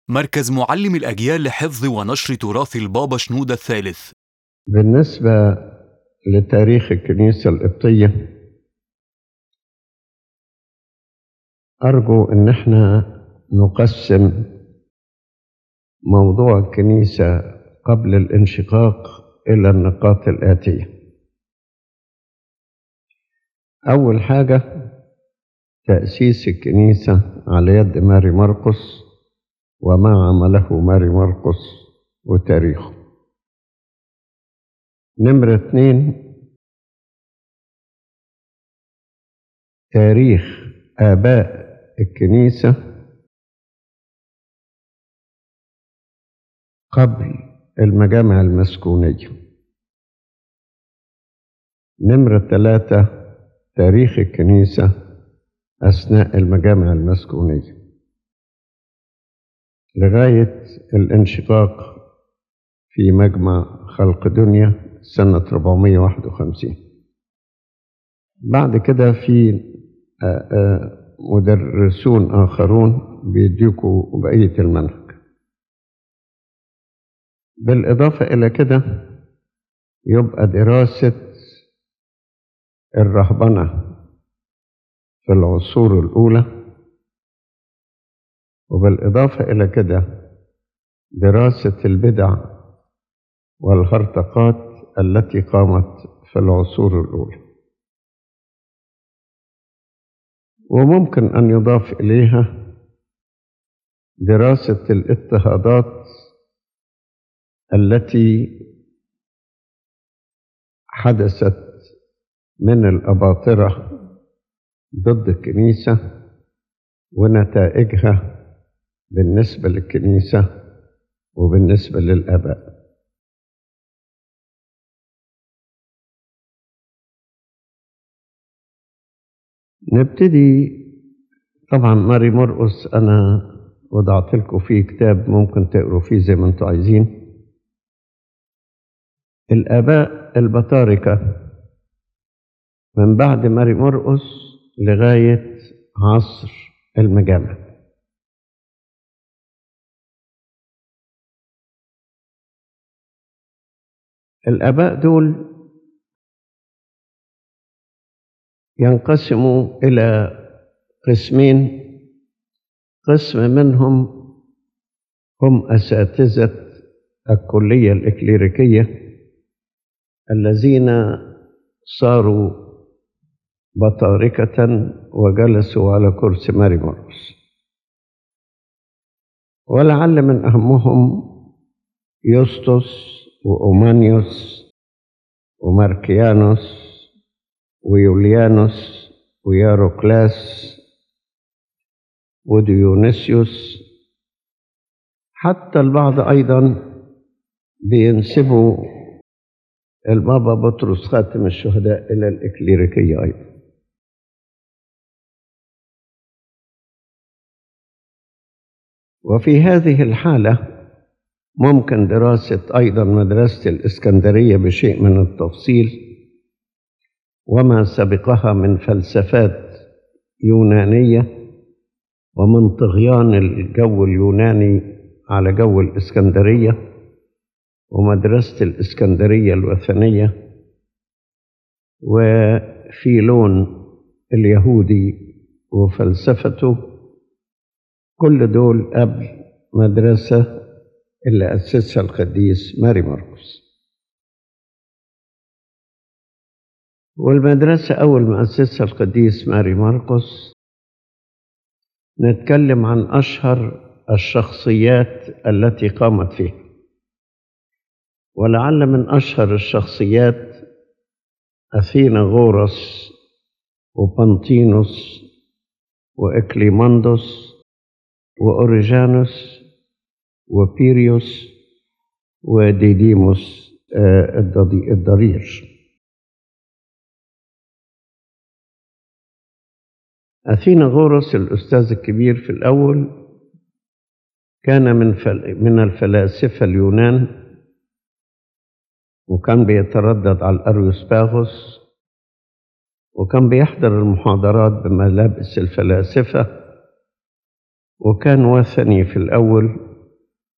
مركز معلم الأجيال لحفظ ونشر تراث البابا شنودة الثالث بالنسبة لتاريخ الكنيسة القبطية أرجو إن احنا نقسم موضوع الكنيسة قبل الانشقاق إلى النقاط الآتية أول حاجة تأسيس الكنيسة على يد ماري مرقس وما عمله ماري مرقس وتاريخه نمرة اتنين تاريخ آباء الكنيسة قبل المجامع المسكونية نمرة ثلاثة تاريخ الكنيسة أثناء المجامع المسكونية لغاية الانشقاق في مجمع خلق دنيا سنة 451 بعد كده في مدرسون آخرون بيديكوا بقية المنهج بالإضافة إلى كده يبقى دراسة الرهبنة في العصور الأولى وبالإضافة إلى كده دراسة البدع والهرطقات التي قامت في العصور الأولى وممكن أن يضاف إليها دراسة الاضطهادات التي حدثت من الأباطرة ضد الكنيسة ونتائجها بالنسبة للكنيسة وبالنسبة للآباء نبتدي طبعا ماري مرقس أنا وضعت لكم فيه كتاب ممكن تقروا فيه زي ما انتم عايزين الآباء البطاركة من بعد ماري مرقس لغاية عصر المجامع الآباء دول ينقسموا إلى قسمين قسم منهم هم أساتذة الكلية الإكليريكية الذين صاروا بطاركة وجلسوا على كرسي ماري مرقس ولعل من أهمهم يوستوس وأومانيوس وماركيانوس ويوليانوس وياروكلاس وديونيسيوس حتى البعض أيضا بينسبوا البابا بطرس خاتم الشهداء إلى الإكليريكية أيضا وفي هذه الحالة ممكن دراسة أيضا مدرسة الإسكندرية بشيء من التفصيل وما سبقها من فلسفات يونانية ومن طغيان الجو اليوناني على جو الإسكندرية ومدرسة الإسكندرية الوثنية وفيلون اليهودي وفلسفته كل دول قبل مدرسة اللي أسسها القديس ماري مرقس والمدرسة أول ما أسسها القديس ماري مرقس نتكلم عن أشهر الشخصيات التي قامت فيها ولعل من أشهر الشخصيات أثينا غورس وبانتينوس وإكليماندوس وأوريجانوس وبيريوس وديديموس الضرير أثينا غورس الأستاذ الكبير في الأول كان من من الفلاسفة اليونان وكان بيتردد على الأريوسباغوس وكان بيحضر المحاضرات بملابس الفلاسفة وكان وثني في الأول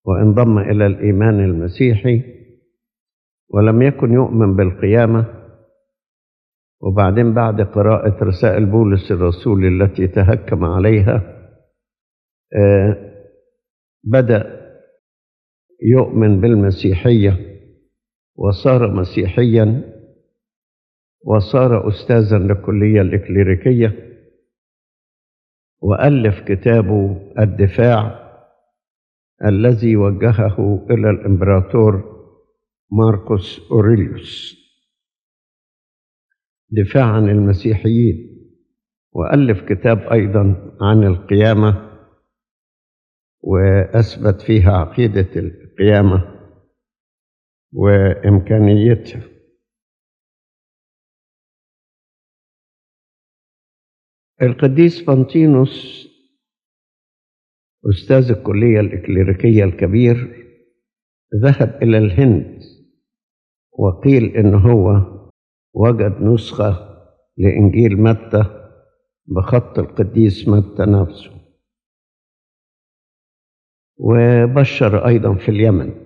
وانضم إلى الإيمان المسيحي ولم يكن يؤمن بالقيامة وبعدين بعد قراءة رسائل بولس الرسول التي تهكم عليها آه، بدأ يؤمن بالمسيحية وصار مسيحيا وصار أستاذا للكلية الإكليريكية وألف كتابه الدفاع الذي وجهه إلى الإمبراطور ماركوس أوريليوس دفاع عن المسيحيين وألف كتاب أيضا عن القيامة وأثبت فيها عقيدة القيامة وإمكانيتها القديس فانتينوس أستاذ الكلية الإكليريكية الكبير ذهب إلى الهند وقيل إن هو وجد نسخة لإنجيل متى بخط القديس متى نفسه وبشر أيضا في اليمن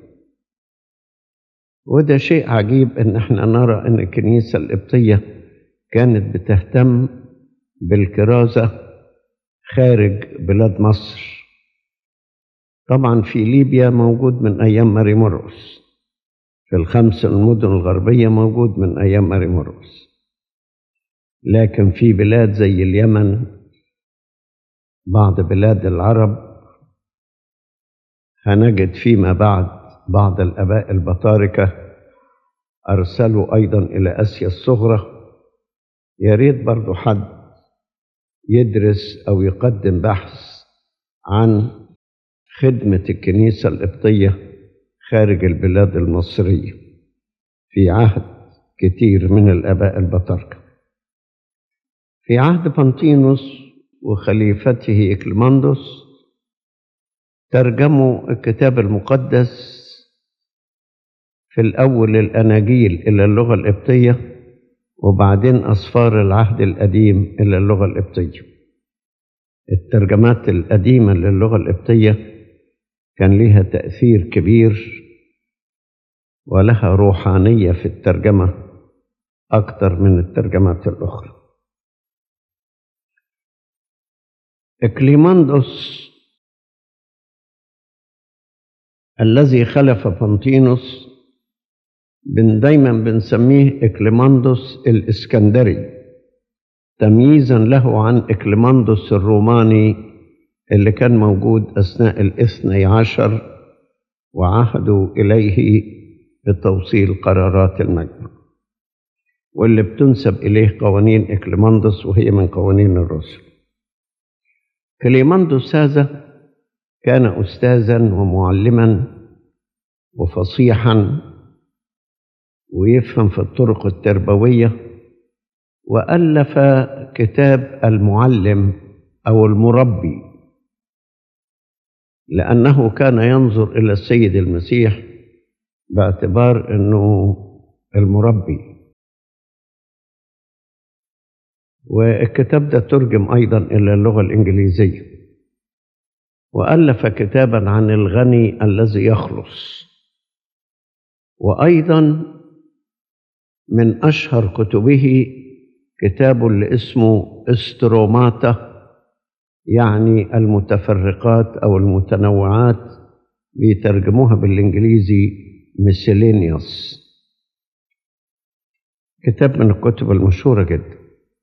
وده شيء عجيب إن احنا نرى إن الكنيسة القبطية كانت بتهتم بالكرازة خارج بلاد مصر طبعا في ليبيا موجود من أيام ماري مرقس في الخمس المدن الغربية موجود من أيام ماري مرقس لكن في بلاد زي اليمن بعض بلاد العرب هنجد فيما بعد بعض الآباء البطاركة أرسلوا أيضا إلى آسيا الصغرى يا ريت برضو حد يدرس أو يقدم بحث عن خدمة الكنيسة القبطية خارج البلاد المصرية في عهد كتير من الآباء البطاركة في عهد بانطينوس وخليفته إكليماندوس ترجموا الكتاب المقدس في الأول الأناجيل إلى اللغة القبطية وبعدين أسفار العهد القديم إلى اللغة القبطية الترجمات القديمة للغة القبطية كان لها تأثير كبير ولها روحانية في الترجمة أكثر من الترجمات الأخرى إكليماندوس الذي خلف بانطينوس بن دايما بنسميه إكليماندوس الإسكندري تمييزا له عن إكليماندوس الروماني اللي كان موجود أثناء الاثني عشر وعهدوا إليه بتوصيل قرارات المجمع واللي بتنسب إليه قوانين إكليماندوس وهي من قوانين الرسل كليماندوس هذا كان أستاذا ومعلما وفصيحا ويفهم في الطرق التربوية وألف كتاب المعلم أو المربي لأنه كان ينظر إلى السيد المسيح باعتبار أنه المربي والكتاب ده ترجم أيضا إلى اللغة الإنجليزية وألف كتابا عن الغني الذي يخلص وأيضا من أشهر كتبه كتاب اللي اسمه استروماتا يعني المتفرقات أو المتنوعات بيترجموها بالإنجليزي ميسيلينيوس كتاب من الكتب المشهورة جدا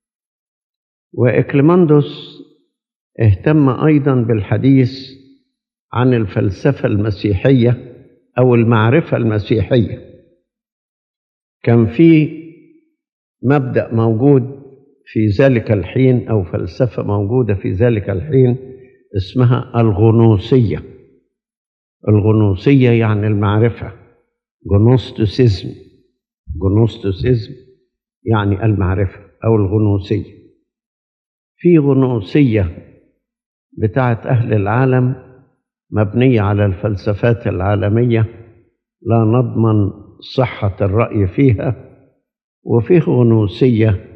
وإكليماندوس اهتم أيضا بالحديث عن الفلسفة المسيحية أو المعرفة المسيحية كان في مبدأ موجود في ذلك الحين أو فلسفة موجودة في ذلك الحين اسمها الغنوصية الغنوصية يعني المعرفة جنوستوسيزم جنوستوسيزم يعني المعرفة أو الغنوصية في غنوصية بتاعت أهل العالم مبنية على الفلسفات العالمية لا نضمن صحة الرأي فيها وفيه غنوصية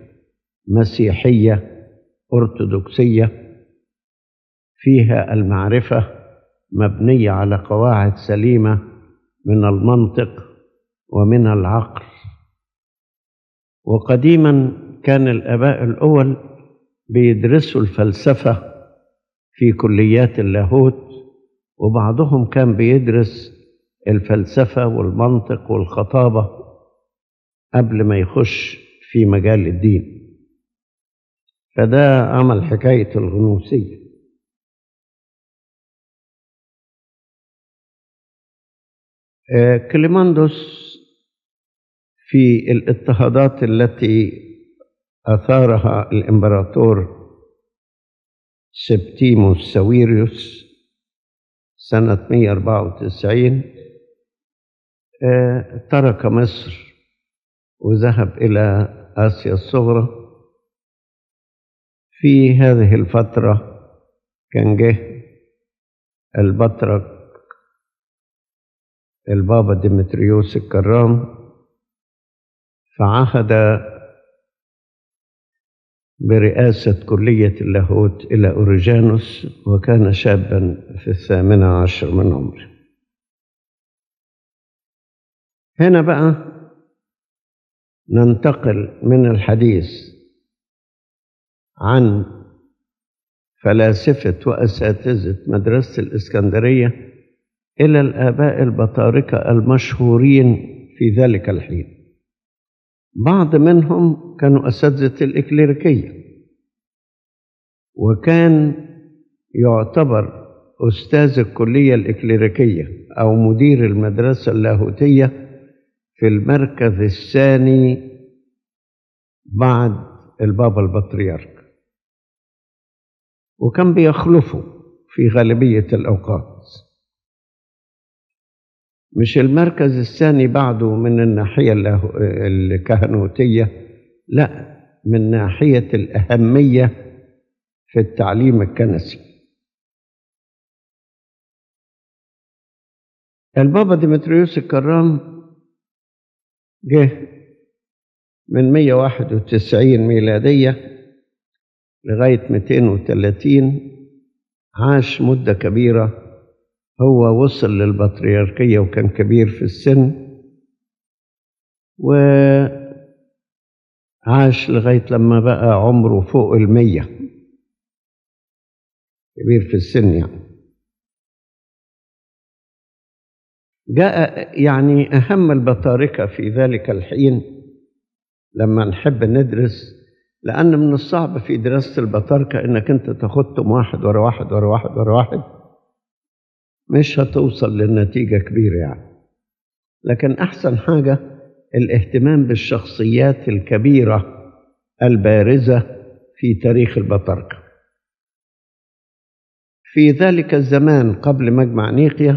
مسيحية أرثوذكسية فيها المعرفة مبنية على قواعد سليمة من المنطق ومن العقل وقديما كان الآباء الأول بيدرسوا الفلسفة في كليات اللاهوت وبعضهم كان بيدرس الفلسفة والمنطق والخطابة قبل ما يخش في مجال الدين فده عمل حكاية الغنوصية آه، كليماندوس في الاضطهادات التي أثارها الإمبراطور سبتيموس ساويريوس سنة 194 آه، ترك مصر وذهب إلى آسيا الصغرى في هذه الفترة كان جه البطرك البابا ديمتريوس الكرام فعهد برئاسة كلية اللاهوت إلى أوريجانوس وكان شابا في الثامنة عشر من عمره هنا بقى ننتقل من الحديث عن فلاسفة وأساتذة مدرسة الإسكندرية إلى الآباء البطاركة المشهورين في ذلك الحين بعض منهم كانوا أساتذة الإكليريكية وكان يعتبر أستاذ الكلية الإكليريكية أو مدير المدرسة اللاهوتية في المركز الثاني بعد البابا البطريرك وكان بيخلفه في غالبية الأوقات مش المركز الثاني بعده من الناحية الكهنوتية لا من ناحية الأهمية في التعليم الكنسي البابا ديمتريوس الكرام جه من 191 ميلادية لغاية 230 عاش مدة كبيرة هو وصل للبطريركية وكان كبير في السن وعاش لغاية لما بقى عمره فوق المية كبير في السن يعني جاء يعني أهم البطاركة في ذلك الحين لما نحب ندرس لأن من الصعب في دراسة البطاركة إنك أنت تاخدهم واحد ورا واحد ورا واحد ورا واحد مش هتوصل للنتيجة كبيرة يعني لكن أحسن حاجة الاهتمام بالشخصيات الكبيرة البارزة في تاريخ البطاركة في ذلك الزمان قبل مجمع نيقيا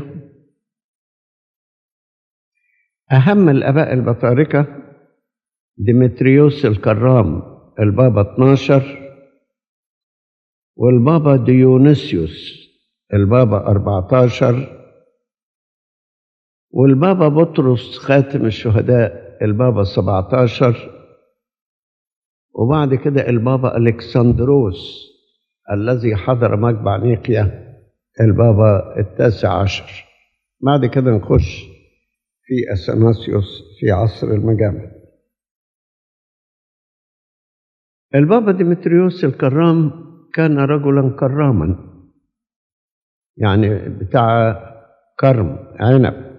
أهم الآباء البطاركة ديمتريوس الكرام البابا 12 والبابا ديونيسيوس البابا 14 والبابا بطرس خاتم الشهداء البابا 17 وبعد كده البابا الكسندروس الذي حضر مجمع نيقيا البابا التاسع عشر بعد كده نخش في اثناسيوس في عصر المجامع البابا ديمتريوس الكرام كان رجلا كراما يعني بتاع كرم عنب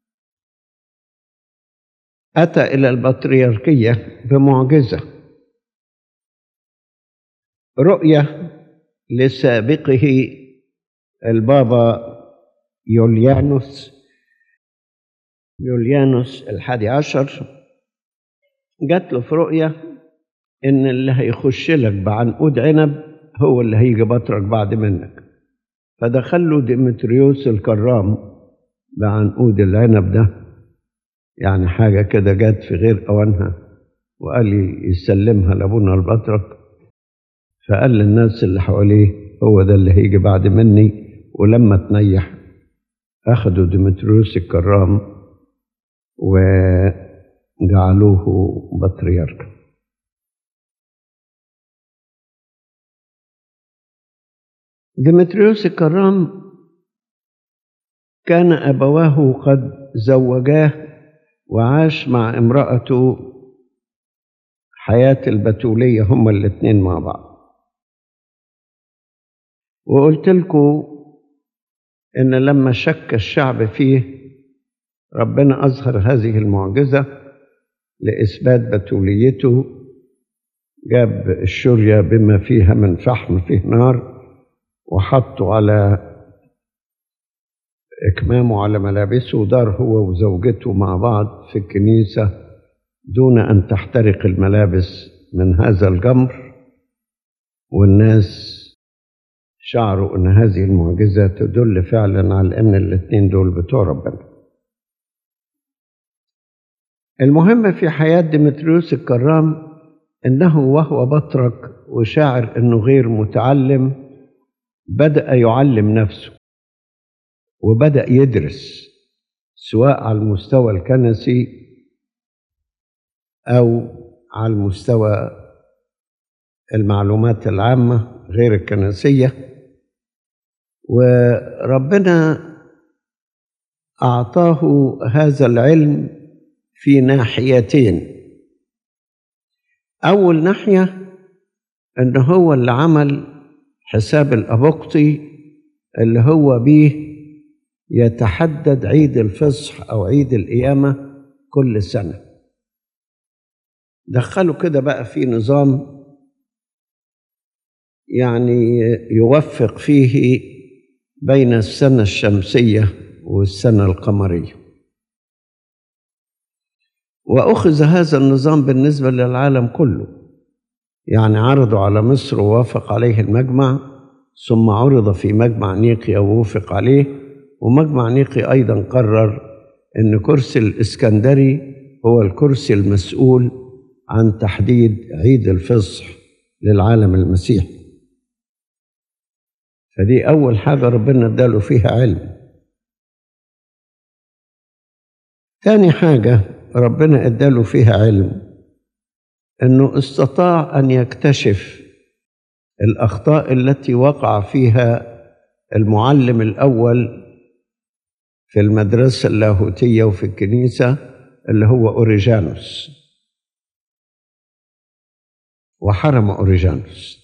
أتى إلى البطريركية بمعجزة رؤية لسابقه البابا يوليانوس يوليانوس الحادي عشر جات له في رؤية إن اللي هيخش لك بعنقود عنب هو اللي هيجي بطرك بعد منك فدخل له ديمتريوس الكرام بعنقود العنب ده يعني حاجة كده جت في غير أوانها وقال لي يسلمها لأبونا البطرك فقال للناس اللي حواليه هو ده اللي هيجي بعد مني ولما تنيح أخذوا ديمتريوس الكرام وجعلوه بطريرك ديمتريوس الكرام كان أبواه قد زوجاه وعاش مع امرأته حياة البتولية هما الاثنين مع بعض وقلت لكم إن لما شك الشعب فيه ربنا أظهر هذه المعجزة لإثبات بتوليته جاب الشرية بما فيها من فحم فيه نار وحطه على إكمامه على ملابسه ودار هو وزوجته مع بعض في الكنيسة دون أن تحترق الملابس من هذا الجمر والناس شعروا أن هذه المعجزة تدل فعلا على أن الاثنين دول بتوع ربنا المهم في حياة ديمتريوس الكرام انه وهو بطرك وشاعر انه غير متعلم بدا يعلم نفسه وبدا يدرس سواء على المستوى الكنسي او على المستوى المعلومات العامه غير الكنسيه وربنا اعطاه هذا العلم في ناحيتين أول ناحية إن هو اللي عمل حساب الأبقطي اللي هو بيه يتحدد عيد الفصح أو عيد القيامة كل سنة دخلوا كده بقى في نظام يعني يوفق فيه بين السنة الشمسية والسنة القمرية وأخذ هذا النظام بالنسبة للعالم كله يعني عرضوا على مصر ووافق عليه المجمع ثم عرض في مجمع نيقيا ووافق عليه ومجمع نيقيا أيضا قرر أن كرسي الإسكندري هو الكرسي المسؤول عن تحديد عيد الفصح للعالم المسيحي فدي أول حاجة ربنا اداله فيها علم تاني حاجة ربنا اداله فيها علم انه استطاع ان يكتشف الاخطاء التي وقع فيها المعلم الاول في المدرسه اللاهوتيه وفي الكنيسه اللي هو اوريجانوس وحرم اوريجانوس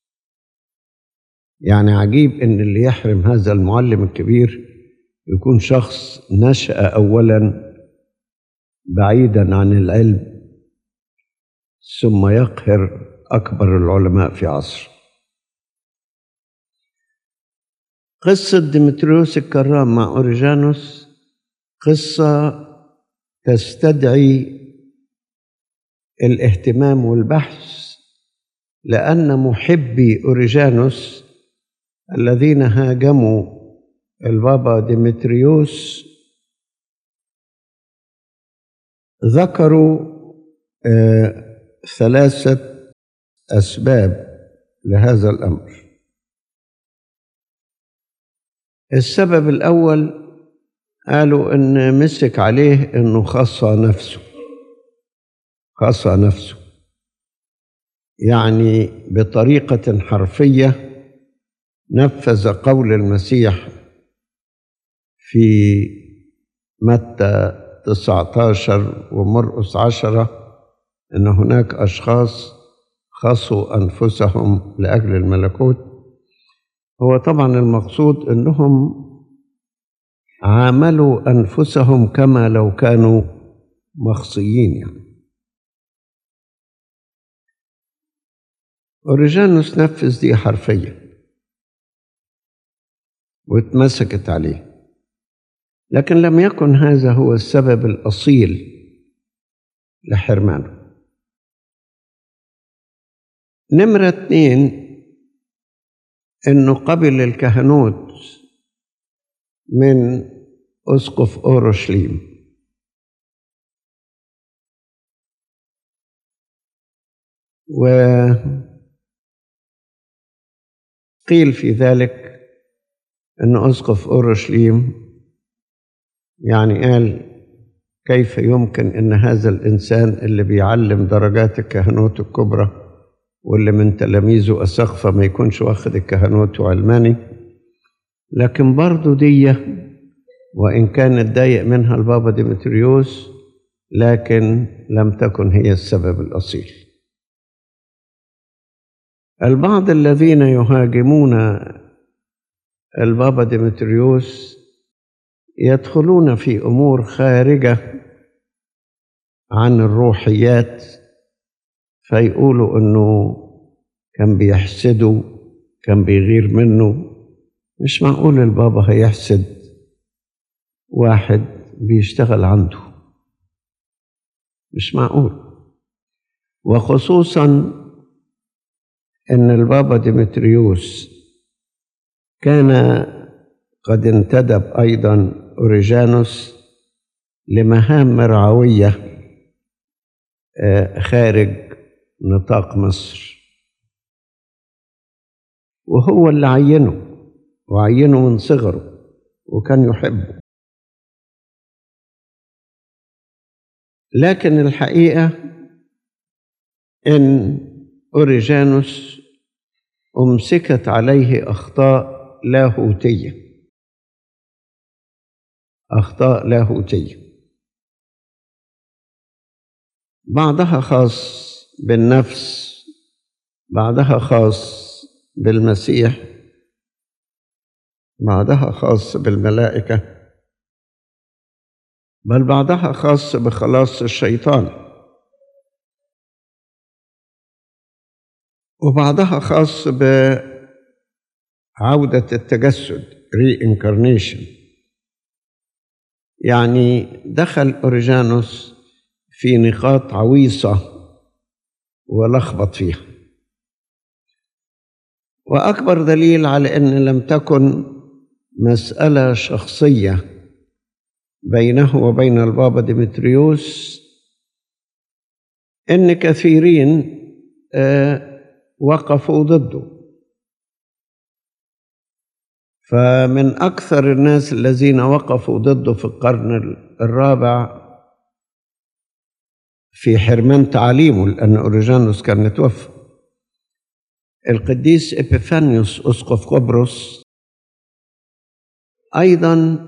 يعني عجيب ان اللي يحرم هذا المعلم الكبير يكون شخص نشا اولا بعيدا عن العلم ثم يقهر اكبر العلماء في عصره قصه ديمتريوس الكرام مع اوريجانوس قصه تستدعي الاهتمام والبحث لان محبي اوريجانوس الذين هاجموا البابا ديمتريوس ذكروا آه ثلاثة أسباب لهذا الأمر السبب الأول قالوا إن مسك عليه إنه خصى نفسه خصى نفسه يعني بطريقة حرفية نفذ قول المسيح في متى 19 ومرقس عشرة أن هناك أشخاص خصوا أنفسهم لأجل الملكوت هو طبعا المقصود أنهم عاملوا أنفسهم كما لو كانوا مخصيين يعني أوريجانوس نفذ دي حرفيا واتمسكت عليه لكن لم يكن هذا هو السبب الأصيل لحرمانه نمرة اتنين انه قبل الكهنوت من اسقف اورشليم وقيل في ذلك ان اسقف اورشليم يعني قال كيف يمكن ان هذا الانسان اللي بيعلم درجات الكهنوت الكبرى واللي من تلاميذه أسقفة ما يكونش واخد الكهنوت وعلماني لكن برضو دي وإن كان اتضايق منها البابا ديمتريوس لكن لم تكن هي السبب الأصيل البعض الذين يهاجمون البابا ديمتريوس يدخلون في امور خارجه عن الروحيات فيقولوا انه كان بيحسده كان بيغير منه مش معقول البابا هيحسد واحد بيشتغل عنده مش معقول وخصوصا ان البابا ديمتريوس كان قد انتدب ايضا اوريجانوس لمهام مرعويه خارج نطاق مصر وهو اللي عينه وعينه من صغره وكان يحبه لكن الحقيقه ان اوريجانوس امسكت عليه اخطاء لاهوتيه اخطاء لاهوتيه بعضها خاص بالنفس بعضها خاص بالمسيح بعضها خاص بالملائكه بل بعضها خاص بخلاص الشيطان وبعضها خاص بعودة التجسد reincarnation يعني دخل أوريجانوس في نقاط عويصة ولخبط فيها وأكبر دليل على أن لم تكن مسألة شخصية بينه وبين البابا ديمتريوس ان كثيرين وقفوا ضده فمن اكثر الناس الذين وقفوا ضده في القرن الرابع في حرمان تعاليمه لان اوريجانوس كان متوفى القديس ابيفانيوس اسقف قبرص ايضا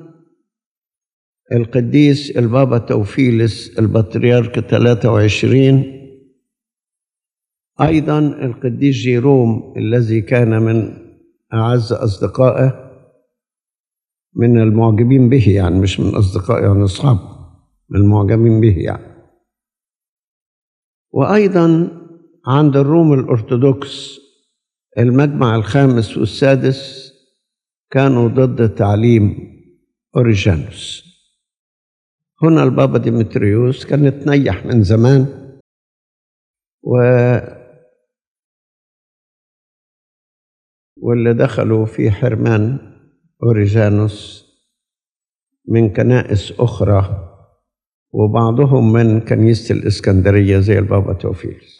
القديس البابا توفيلس البطريرك 23 أيضا القديس جيروم الذي كان من أعز أصدقائه من المعجبين به يعني مش من أصدقائه يعني أصحاب من المعجبين به يعني وأيضا عند الروم الأرثوذكس المجمع الخامس والسادس كانوا ضد تعليم أوريجانوس هنا البابا ديمتريوس كان اتنيح من زمان و واللي دخلوا في حرمان أوريجانوس من كنائس أخرى وبعضهم من كنيسة الإسكندرية زي البابا توفيلس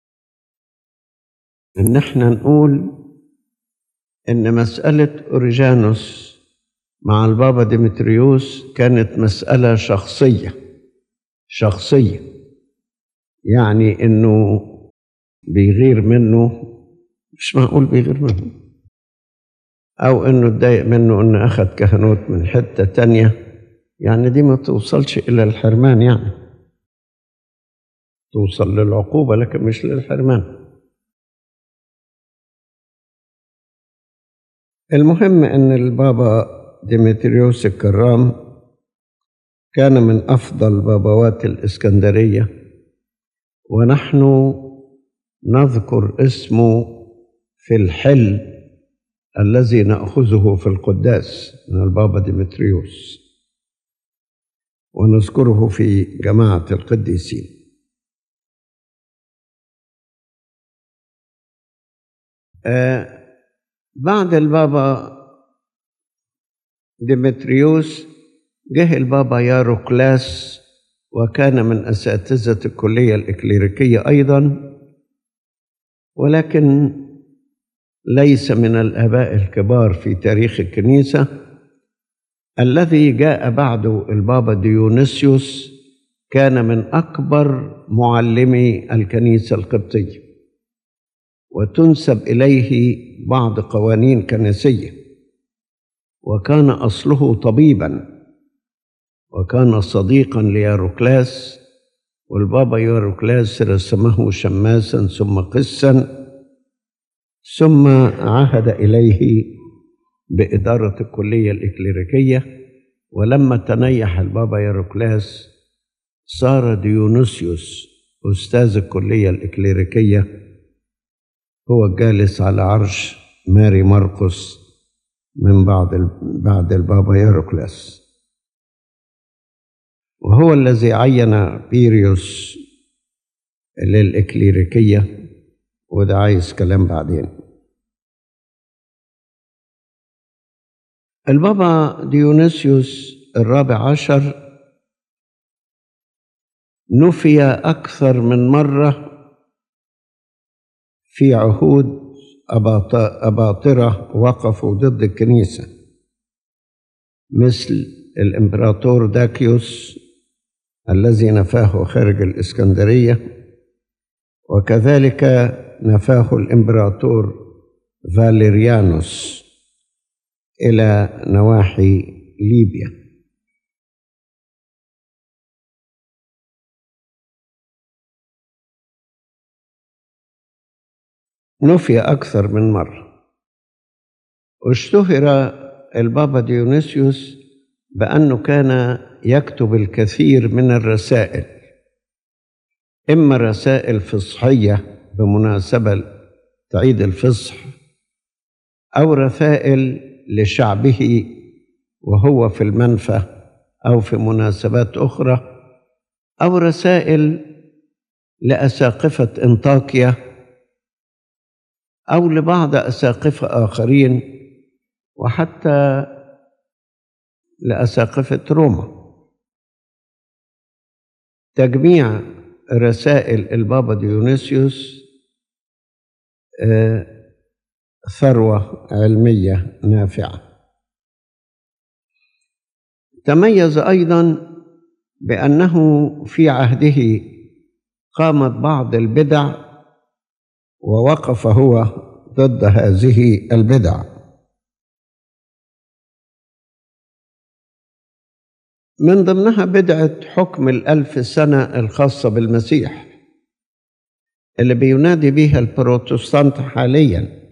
إن احنا نقول إن مسألة أوريجانوس مع البابا ديمتريوس كانت مسألة شخصية شخصية يعني إنه بيغير منه مش معقول بيغير منه أو إنه اتضايق منه إنه أخذ كهنوت من حتة تانية يعني دي ما توصلش إلى الحرمان يعني توصل للعقوبة لكن مش للحرمان المهم إن البابا ديمتريوس الكرام كان من أفضل بابوات الإسكندرية ونحن نذكر اسمه في الحل الذي نأخذه في القداس من البابا ديمتريوس ونذكره في جماعة القديسين آه بعد البابا ديمتريوس جه البابا ياروكلاس وكان من أساتذة الكلية الإكليريكية أيضا ولكن ليس من الآباء الكبار في تاريخ الكنيسة الذي جاء بعده البابا ديونيسيوس كان من أكبر معلمي الكنيسة القبطية وتنسب إليه بعض قوانين كنسية وكان أصله طبيبا وكان صديقا لياروكلاس والبابا ياروكلاس رسمه شماسا ثم قسا ثم عهد إليه بإدارة الكلية الإكليريكية ولما تنيح البابا ياروكلاس صار ديونيسيوس أستاذ الكلية الإكليريكية هو الجالس على عرش ماري مرقس من بعد بعد البابا ياروكلاس وهو الذي عين بيريوس للإكليريكية وده عايز كلام بعدين البابا ديونيسيوس الرابع عشر نفي أكثر من مرة في عهود أباطرة وقفوا ضد الكنيسة مثل الإمبراطور داكيوس الذي نفاه خارج الإسكندرية وكذلك نفاه الإمبراطور فاليريانوس إلى نواحي ليبيا نفي أكثر من مرة اشتهر البابا ديونيسيوس بأنه كان يكتب الكثير من الرسائل إما رسائل فصحية بمناسبة عيد الفصح أو رسائل لشعبه وهو في المنفى أو في مناسبات أخرى أو رسائل لأساقفة انطاكيا أو لبعض أساقفة آخرين وحتى لأساقفة روما تجميع رسائل البابا ديونيسيوس ثروة علمية نافعة تميز أيضا بأنه في عهده قامت بعض البدع ووقف هو ضد هذه البدع من ضمنها بدعة حكم الألف سنة الخاصة بالمسيح اللي بينادي بها البروتستانت حاليا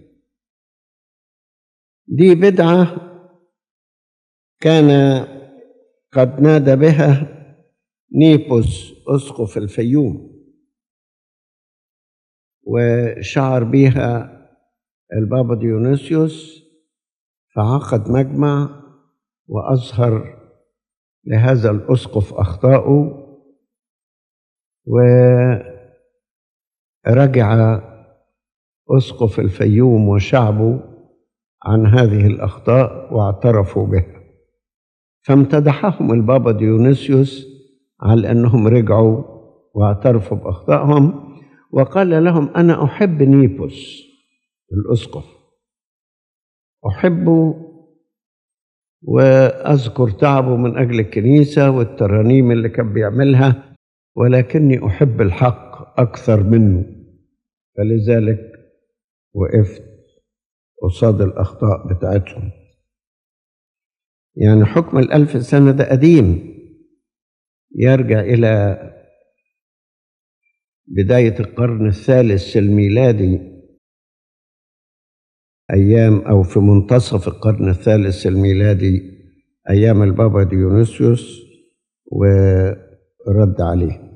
دي بدعة كان قد نادى بها نيبوس أسقف الفيوم وشعر بها البابا ديونيسيوس فعقد مجمع وأظهر لهذا الأسقف أخطاؤه ورجع أسقف الفيوم وشعبه عن هذه الأخطاء واعترفوا بها فامتدحهم البابا ديونيسيوس على أنهم رجعوا واعترفوا بأخطائهم وقال لهم أنا أحب نيبوس الأسقف أحبه وأذكر تعبه من أجل الكنيسة والترانيم اللي كان بيعملها ولكني أحب الحق أكثر منه فلذلك وقفت قصاد الأخطاء بتاعتهم يعني حكم الألف سنة ده قديم يرجع إلى بداية القرن الثالث الميلادي أيام أو في منتصف القرن الثالث الميلادي أيام البابا ديونيسيوس ورد عليه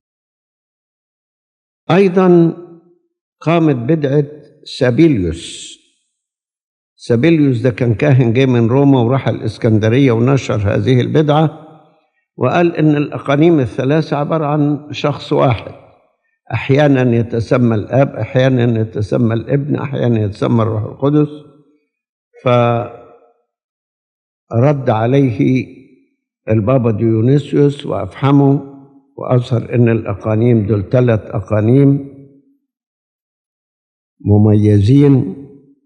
أيضا قامت بدعة سابيليوس سابيليوس ده كان كاهن جاي من روما وراح الإسكندرية ونشر هذه البدعة وقال إن الأقانيم الثلاثة عبارة عن شخص واحد أحيانا يتسمى الآب أحيانا يتسمى الابن أحيانا يتسمى الروح القدس فرد عليه البابا ديونيسيوس وأفحمه وأظهر أن الأقانيم دول ثلاث أقانيم مميزين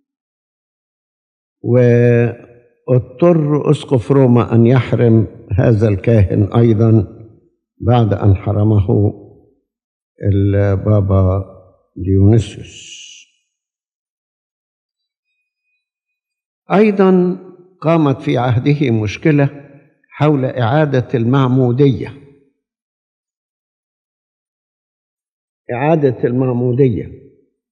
واضطر أسقف روما أن يحرم هذا الكاهن أيضا بعد أن حرمه البابا ديونيسيوس أيضا قامت في عهده مشكلة حول إعادة المعمودية إعادة المعمودية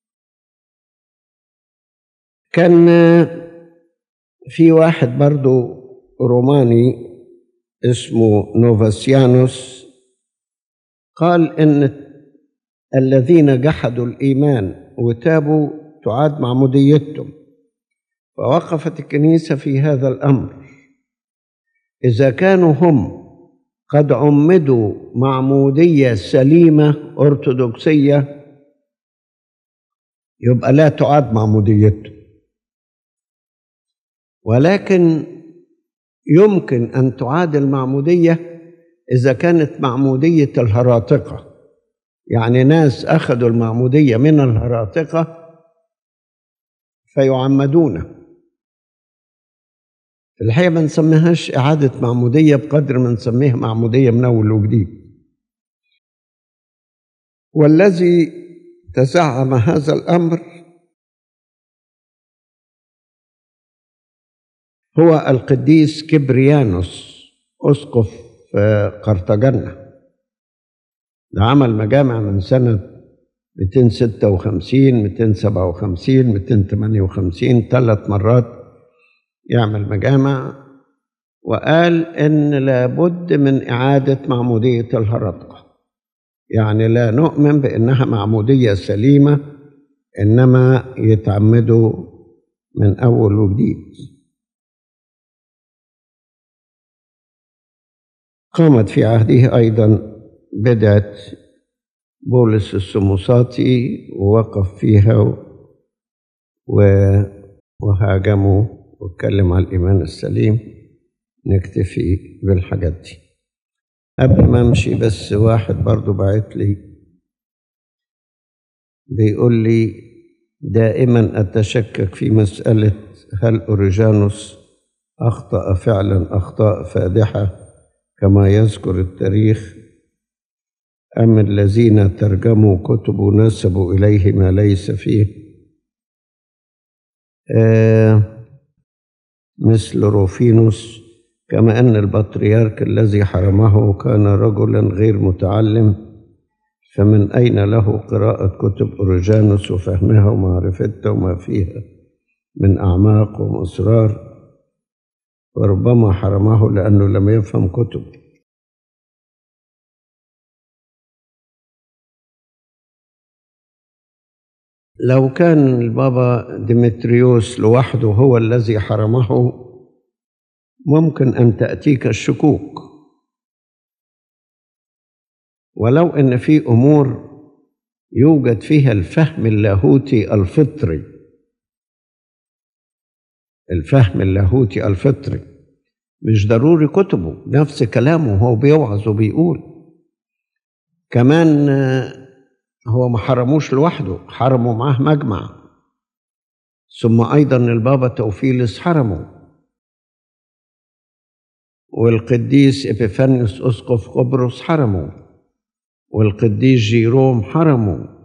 كان في واحد برضو روماني اسمه نوفاسيانوس قال إن الذين جحدوا الإيمان وتابوا تعاد معموديتهم فوقفت الكنيسة في هذا الأمر إذا كانوا هم قد عمدوا معمودية سليمة أرثوذكسية يبقى لا تعاد معموديتهم ولكن يمكن أن تعاد المعمودية إذا كانت معمودية الهراطقة يعني ناس أخذوا المعمودية من الهراطقة فيعمدون في الحقيقة ما نسميهاش إعادة معمودية بقدر ما نسميها معمودية من أول وجديد والذي تزعم هذا الأمر هو القديس كبريانوس أسقف قرطاجنة ده عمل مجامع من سنة 256 257 258 ثلاث مرات يعمل مجامع وقال إن لابد من إعادة معمودية الهرطقة يعني لا نؤمن بأنها معمودية سليمة إنما يتعمدوا من أول وجديد قامت في عهده أيضا بدعة بولس السموساطي ووقف فيها و- وهاجموا واتكلم عن الإيمان السليم نكتفي بالحاجات دي قبل ما امشي بس واحد برضو بعت لي بيقول لي دائما أتشكك في مسألة هل أوريجانوس أخطأ فعلا أخطاء فادحة كما يذكر التاريخ أم الذين ترجموا كتب نسبوا إليه ما ليس فيه آه مثل روفينوس كما أن البطريرك الذي حرمه كان رجلا غير متعلم فمن أين له قراءة كتب أوريجانوس وفهمها ومعرفتها وما فيها من أعماق وأسرار وربما حرمه لأنه لم يفهم كتب لو كان البابا ديمتريوس لوحده هو الذي حرمه ممكن أن تأتيك الشكوك ولو أن في أمور يوجد فيها الفهم اللاهوتي الفطري الفهم اللاهوتي الفطري مش ضروري كتبه نفس كلامه هو بيوعظ وبيقول كمان آه، هو ما حرموش لوحده حرموا معاه مجمع ثم أيضا البابا توفيلس حرمه والقديس إبيفانيوس أسقف قبرص حرمه والقديس جيروم حرمه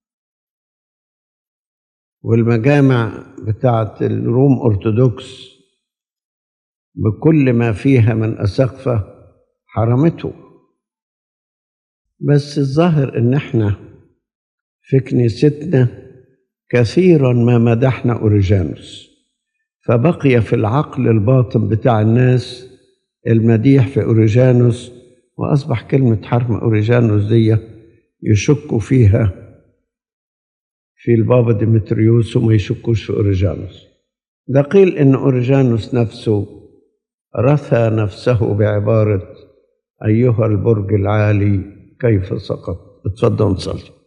والمجامع بتاعت الروم أرثوذكس بكل ما فيها من أسقفة حرمته بس الظاهر إن إحنا في كنيستنا كثيرا ما مدحنا أوريجانوس فبقي في العقل الباطن بتاع الناس المديح في أوريجانوس وأصبح كلمة حرم أوريجانوس دي يشكوا فيها في البابا ديمتريوس وما يشكوش في أوريجانوس ده قيل إن أوريجانوس نفسه رثى نفسه بعبارة أيها البرج العالي كيف سقط اتفضل نصلي